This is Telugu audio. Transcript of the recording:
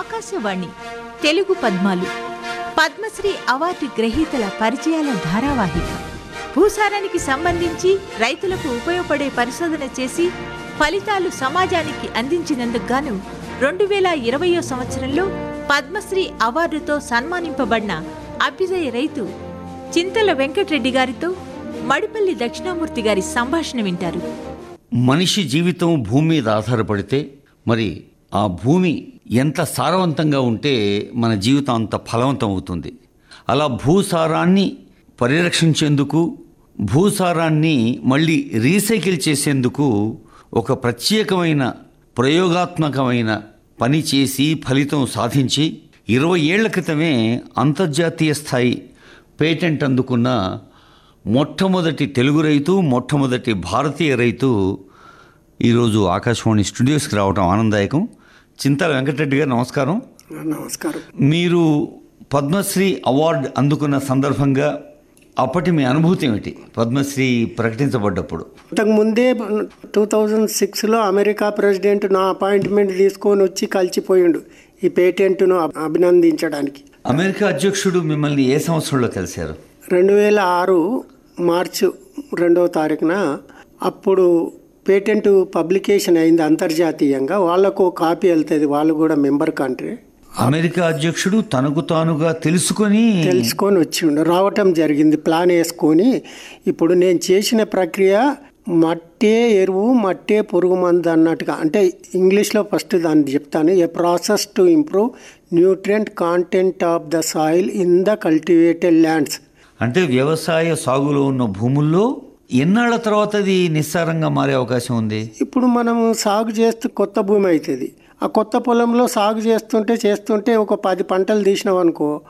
ఆకాశవాణి తెలుగు పద్మాలు పద్మశ్రీ అవార్డు గ్రహీతల పరిచయాల ధారావాహిక భూసారానికి సంబంధించి రైతులకు ఉపయోగపడే పరిశోధన చేసి ఫలితాలు సమాజానికి అందించినందుకు గాను రెండు వేల ఇరవయో సంవత్సరంలో పద్మశ్రీ అవార్డుతో సన్మానింపబడిన అభ్యుదయ రైతు చింతల వెంకటరెడ్డి గారితో మడిపల్లి దక్షిణామూర్తి గారి సంభాషణ వింటారు మనిషి జీవితం భూమి మీద ఆధారపడితే మరి ఆ భూమి ఎంత సారవంతంగా ఉంటే మన జీవితం అంత ఫలవంతం అవుతుంది అలా భూసారాన్ని పరిరక్షించేందుకు భూసారాన్ని మళ్ళీ రీసైకిల్ చేసేందుకు ఒక ప్రత్యేకమైన ప్రయోగాత్మకమైన పని చేసి ఫలితం సాధించి ఇరవై ఏళ్ల క్రితమే అంతర్జాతీయ స్థాయి పేటెంట్ అందుకున్న మొట్టమొదటి తెలుగు రైతు మొట్టమొదటి భారతీయ రైతు ఈరోజు ఆకాశవాణి స్టూడియోస్కి రావడం ఆనందదాయకం చింతల వెంకటరెడ్డి గారు నమస్కారం నమస్కారం మీరు పద్మశ్రీ అవార్డు అందుకున్న సందర్భంగా అప్పటి మీ అనుభూతి ఏమిటి పద్మశ్రీ ప్రకటించబడ్డప్పుడు అంతకుముందే టూ థౌజండ్ సిక్స్లో అమెరికా ప్రెసిడెంట్ నా అపాయింట్మెంట్ తీసుకొని వచ్చి కలిసిపోయిండు ఈ పేటెంట్ను అభి- అభినందించడానికి అమెరికా అధ్యక్షుడు మిమ్మల్ని ఏ సంవత్సరంలో కలిశారు రెండు వేల ఆరు మార్చి రెండవ తారీఖున అప్పుడు పేటెంట్ పబ్లికేషన్ అయింది అంతర్జాతీయంగా వాళ్ళకు కాపీ వెళ్తుంది వాళ్ళు కూడా మెంబర్ కంట్రీ అమెరికా అధ్యక్షుడు తనకు తానుగా తెలుసుకొని తెలుసుకొని వచ్చిండు రావటం జరిగింది ప్లాన్ వేసుకొని ఇప్పుడు నేను చేసిన ప్రక్రియ మట్టే ఎరువు మట్టే పురుగు మందు అన్నట్టుగా అంటే ఇంగ్లీష్లో ఫస్ట్ దాన్ని చెప్తాను a process to improve nutrient content of the soil in the cultivated lands అంటే వ్యవసాయ సాగులో ఉన్న భూముల్లో ఎన్నాళ్ల తర్వాత అది నిస్సారంగా మారే అవకాశం ఉంది ఇప్పుడు మనం సాగు చేస్తూ కొత్త భూమి అవుతుంది ఆ కొత్త పొలంలో సాగు చేస్తుంటే చేస్తుంటే ఒక పది పంటలు తీసినాం అనుకో